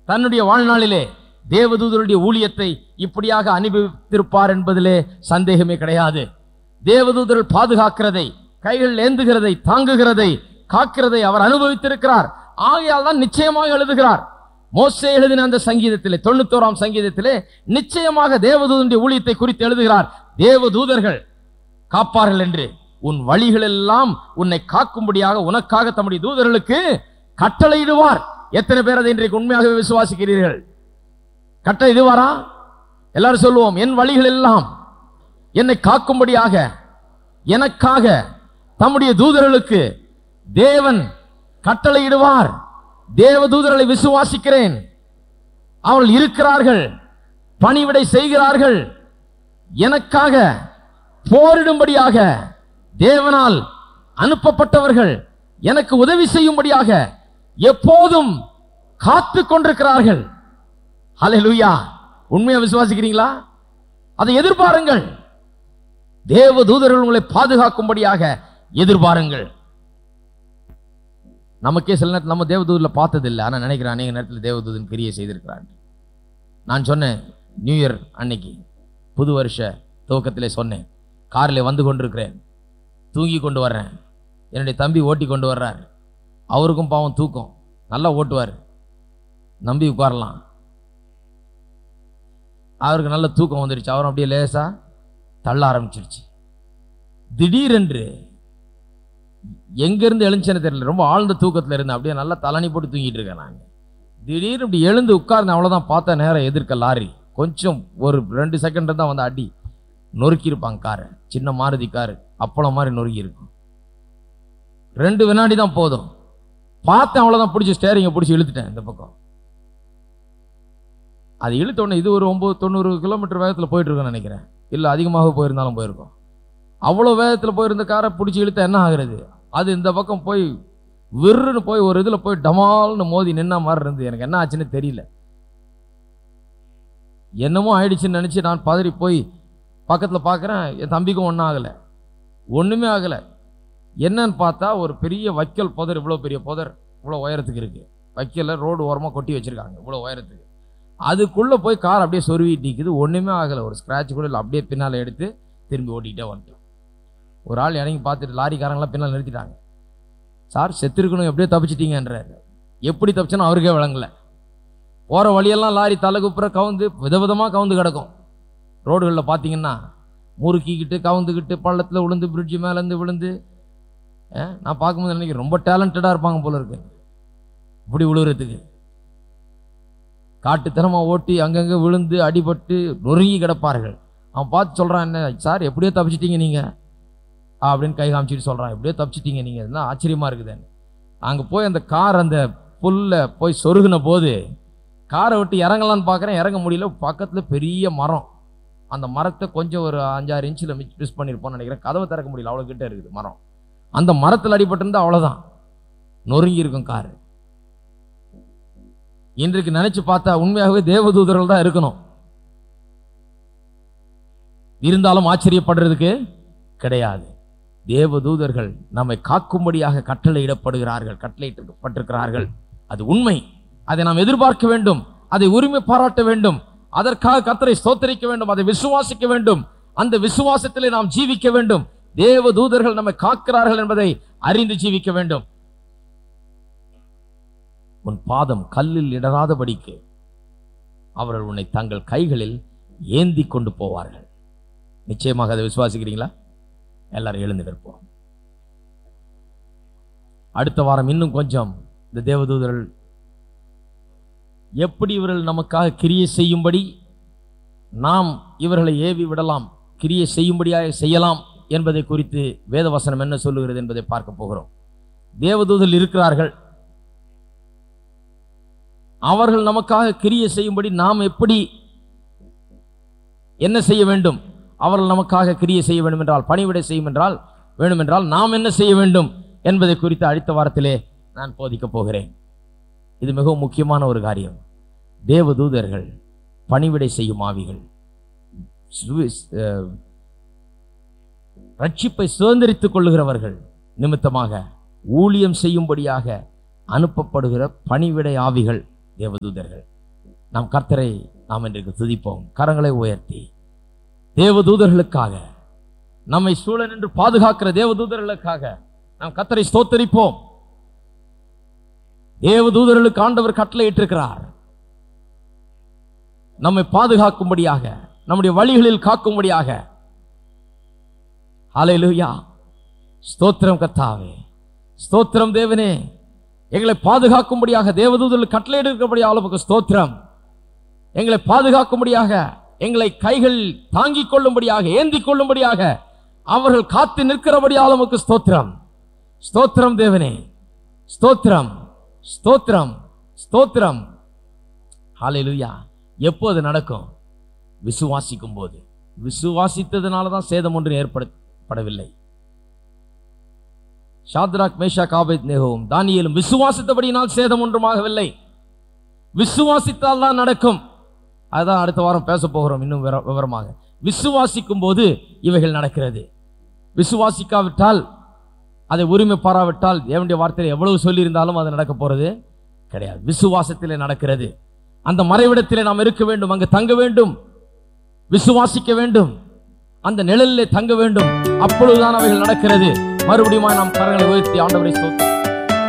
தன்னுடைய வாழ்நாளிலே தேவதூதருடைய ஊழியத்தை இப்படியாக அனுபவித்திருப்பார் என்பதிலே சந்தேகமே கிடையாது தேவதூதர்கள் பாதுகாக்கிறதை கைகள் ஏந்துகிறதை தாங்குகிறதை காக்கிறதை அவர் அனுபவித்திருக்கிறார் ஆகையால் தான் நிச்சயமாக எழுதுகிறார் மோசே எழுதின அந்த சங்கீதத்திலே தொண்ணூத்தோராம் சங்கீதத்திலே நிச்சயமாக தேவதூதனுடைய ஊழியத்தை குறித்து எழுதுகிறார் தேவதூதர்கள் காப்பார்கள் என்று உன் வழிகளெல்லாம் உன்னை காக்கும்படியாக உனக்காக தம்முடைய தூதர்களுக்கு கட்டளையிடுவார் எத்தனை பேர் அதை இன்றைக்கு உண்மையாகவே விசுவாசிக்கிறீர்கள் கட்டளையிடுவாரா எல்லாரும் சொல்லுவோம் என் வழிகள் எல்லாம் என்னை காக்கும்படியாக எனக்காக தம்முடைய தூதர்களுக்கு தேவன் கட்டளையிடுவார் தேவ தூதர்களை விசுவாசிக்கிறேன் அவர்கள் இருக்கிறார்கள் பணிவிடை செய்கிறார்கள் எனக்காக போரிடும்படியாக தேவனால் அனுப்பப்பட்டவர்கள் எனக்கு உதவி செய்யும்படியாக எப்போதும் காத்து கொண்டிருக்கிறார்கள் ஹalleluya உண்மையா விசுவாசிக்கிறீங்களா அதை எதிர்பாருங்கள் தேவ தூதர்கள் உங்களை பாதுகாக்கும்படியாக எதிர்பாருங்கள் நமக்கே சில நேரத்தில் நம்ம தேவதூதில் பார்த்ததில்லை ஆனால் நினைக்கிறேன் அநேக நேரத்தில் தேவதூதன் கிரியை செய்திருக்கிறான் நான் சொன்னேன் நியூ இயர் அன்னைக்கு புது வருஷ துவக்கத்திலே சொன்னேன் காரில் வந்து கொண்டிருக்கிறேன் தூங்கி கொண்டு வர்றேன் என்னுடைய தம்பி ஓட்டி கொண்டு வர்றார் அவருக்கும் பாவம் தூக்கம் நல்லா ஓட்டுவார் நம்பி உட்காரலாம் அவருக்கு நல்ல தூக்கம் வந்துடுச்சு அவரும் அப்படியே லேசா தள்ள ஆரம்பிச்சிருச்சு திடீரென்று எங்கேருந்து எழுந்துச்சேன்னு தெரியல ரொம்ப ஆழ்ந்த தூக்கத்தில் இருந்தேன் அப்படியே நல்லா தலனி போட்டு தூங்கிட்டு இருக்கேன் நான் திடீர்னு இப்படி எழுந்து உட்கார்ந்து அவ்வளோதான் பார்த்த நேரம் எதிர்க்க லாரி கொஞ்சம் ஒரு ரெண்டு செகண்ட் தான் வந்து அடி நொறுக்கியிருப்பாங்க காரை சின்ன மாருதி காரு அப்பளம் மாதிரி நொறுக்கி இருக்கும் ரெண்டு வினாடி தான் போதும் பார்த்தேன் அவ்வளோதான் பிடிச்சி ஸ்டேரிங்கை பிடிச்சி இழுத்துட்டேன் இந்த பக்கம் அது இழுத்த உடனே இது ஒரு ஒம்பது தொண்ணூறு கிலோமீட்டர் வேகத்தில் போயிட்டு இருக்கேன்னு நினைக்கிறேன் இல்லை அதிகமாக போயிருந்தாலும் போயிருக்கோம் அவ்வளோ வேகத்தில் போயிருந்த காரை பிடிச்சி இழுத்தா என்ன ஆகுறது அது இந்த பக்கம் போய் விருன்னு போய் ஒரு இதில் போய் டமால்னு மோதி நின்ன மாதிரி இருந்து எனக்கு என்ன ஆச்சுன்னு தெரியல என்னமோ ஆயிடுச்சுன்னு நினச்சி நான் பதறி போய் பக்கத்தில் பார்க்குறேன் என் தம்பிக்கும் ஒன்றும் ஆகலை ஒன்றுமே ஆகலை என்னன்னு பார்த்தா ஒரு பெரிய வைக்கல் புதர் இவ்வளோ பெரிய புதர் இவ்வளோ உயரத்துக்கு இருக்குது வைக்கல ரோடு ஓரமாக கொட்டி வச்சுருக்காங்க இவ்வளோ உயரத்துக்கு அதுக்குள்ளே போய் கார் அப்படியே சொருவிட்டு நிற்குது ஒன்றுமே ஆகலை ஒரு ஸ்க்ராட்ச் கூட இல்லை அப்படியே பின்னால் எடுத்து திரும்பி ஓட்டிகிட்டே வந்துட்டோம் ஒரு ஆள் இறங்கி பார்த்துட்டு லாரிக்காரங்களாம் பின்னால் நிறுத்திட்டாங்க சார் செத்துருக்கணும் எப்படியோ தப்பிச்சிட்டீங்கன்றாரு எப்படி தப்பிச்சோன்னு அவருக்கே விளங்கல போகிற வழியெல்லாம் லாரி தலை குப்புற கவுந்து விதவிதமாக கவுந்து கிடக்கும் ரோடுகளில் பார்த்தீங்கன்னா முறுக்கிக்கிட்டு கவுந்துக்கிட்டு பள்ளத்தில் விழுந்து பிரிட்ஜு மேலேருந்து விழுந்து அஹ், நான் பார்க்கும்போது நினைக்கிறேன் ரொம்ப டேலண்டடாக இருப்பாங்க போல இருக்கு இப்படி விழுகிறதுக்கு காட்டுத்தனமாக ஓட்டி அங்கங்கே விழுந்து அடிபட்டு நொறுங்கி கிடப்பார்கள் அவன் பார்த்து சொல்கிறான் என்ன சார் எப்படியோ தப்பிச்சிட்டீங்க நீங்கள் அப்படின்னு கை காமிச்சிட்டு சொல்கிறான் எப்படியோ தப்பிச்சிட்டீங்க நீங்கள் என்ன ஆச்சரியமாக இருக்குதுன்னு அங்கே போய் அந்த கார் அந்த புல்ல போய் சொருகின போது காரை விட்டு இறங்கலான்னு பார்க்குறேன் இறங்க முடியல பக்கத்தில் பெரிய மரம் அந்த மரத்தை கொஞ்சம் ஒரு அஞ்சாறு இன்ச்சில் மிஸ் மிஸ் பண்ணியிருப்போம்னு நினைக்கிறேன் கதவை திறக்க முடியல அவ்வளோ கிட்ட இருக்குது மரம் அந்த மரத்தில் அடிபட்டிருந்தா அவ்வளோதான் நொறுங்கி இருக்கும் கார் இன்றைக்கு நினைச்சு பார்த்தா உண்மையாகவே தேவதூதர்கள் தான் இருக்கணும் இருந்தாலும் ஆச்சரியப்படுறதுக்கு கிடையாது தேவதூதர்கள் நம்மை காக்கும்படியாக கட்டளையிடப்படுகிறார்கள் கட்டளையிடப்பட்டிருக்கிறார்கள் அது உண்மை அதை நாம் எதிர்பார்க்க வேண்டும் அதை உரிமை பாராட்ட வேண்டும் அதற்காக கத்தரை ஸ்தோத்தரிக்க வேண்டும் அதை விசுவாசிக்க வேண்டும் அந்த விசுவாசத்திலே நாம் ஜீவிக்க வேண்டும் தேவ தூதர்கள் நம்மை காக்கிறார்கள் என்பதை அறிந்து ஜீவிக்க வேண்டும் உன் பாதம் கல்லில் இடராதபடிக்கு அவர்கள் உன்னை தங்கள் கைகளில் ஏந்தி கொண்டு போவார்கள் நிச்சயமாக அதை விசுவாசிக்கிறீங்களா எல்லாரும் எழுந்து நிற்போம் அடுத்த வாரம் இன்னும் கொஞ்சம் இந்த தேவதூதர்கள் எப்படி இவர்கள் நமக்காக கிரியை செய்யும்படி நாம் இவர்களை ஏவி விடலாம் கிரியை செய்யும்படியாக செய்யலாம் என்பதை குறித்து வேதவசனம் என்ன சொல்லுகிறது என்பதை பார்க்க போகிறோம் தேவதூதர்கள் இருக்கிறார்கள் அவர்கள் நமக்காக கிரியை செய்யும்படி நாம் எப்படி என்ன செய்ய வேண்டும் அவர்கள் நமக்காக கிரியை செய்ய வேண்டும் என்றால் பணிவிடை செய்யும் என்றால் வேண்டும் என்றால் நாம் என்ன செய்ய வேண்டும் என்பதை குறித்து அடுத்த வாரத்திலே நான் போதிக்கப் போகிறேன் இது மிகவும் முக்கியமான ஒரு காரியம் தேவதூதர்கள் பணிவிடை செய்யும் ஆவிகள் சுவி- அஹ், ரட்சிப்பை சுதந்திரித்துக் கொள்ளுகிறவர்கள் நிமித்தமாக ஊழியம் செய்யும்படியாக அனுப்பப்படுகிற பணிவிடை ஆவிகள் தேவதூதர்கள் நாம் கர்த்தரை நாம் இன்றைக்கு துதிப்போம் கரங்களை உயர்த்தி தேவதூதர்களுக்காக நம்மை சூழ நின்று பாதுகாக்கிற தேவதூதர்களுக்காக நாம் கர்த்தரை ஸ்தோத்தரிப்போம் தேவதூதர்களுக்கு ஆண்டவர் கட்டளை இட்டிருக்கிறார் நம்மை பாதுகாக்கும்படியாக நம்முடைய வழிகளில் காக்கும்படியாக ஹalleluya ஸ்தோத்திரம் கர்த்தாவே ஸ்தோத்திரம் தேவனே எங்களை பாதுகாக்கும்படியாக தேவதூதர்கள் கட்டளை இருக்கிறபடியாக அளவுக்கு ஸ்தோத்திரம் எங்களை பாதுகாக்கும்படியாக எங்களை கைகள் தாங்கிக் கொள்ளும்படியாக ஏந்திக் கொள்ளும்படியாக அவர்கள் காத்து நிற்கிறபடியாக நமக்கு ஸ்தோத்திரம் ஸ்தோத்திரம் தேவனே ஸ்தோத்திரம் ஸ்தோத்திரம் ஸ்தோத்திரம் ஹalleluya எப்போது நடக்கும் விசுவாசிக்கும் போது விசுவாசித்ததுனால தான் சேதம் ஒன்று ஏற்படப்படவில்லை ஷாத்ராக் மேஷா காபேத் நேகவும் தானியேலும் விசுவாசித்தபடியினால் சேதம் ஒன்றுமாகவில்லை விசுவாசித்தால் தான் நடக்கும் அதுதான் அடுத்த வாரம் பேச போகிறோம் இன்னும் விவர- விவரமாக விசுவாசிக்கும் போது இவைகள் நடக்கிறது விசுவாசிக்காவிட்டால் அதை உரிமை பாராவிட்டால் தேவனுடைய வார்த்தையில் எவ்வளவு சொல்லியிருந்தாலும் அது நடக்க போறது கிடையாது விசுவாசத்திலே நடக்கிறது அந்த மறைவிடத்திலே நாம் இருக்க வேண்டும் அங்கு தங்க வேண்டும் விசுவாசிக்க வேண்டும் அந்த நிழலிலே தங்க வேண்டும் அப்பொழுதுதான் அவைகள் நடக்கிறது மறுபடியும் நாம் கரங்களை உயர்த்தி ஆண்டவரை ஸ்தோத்திரம்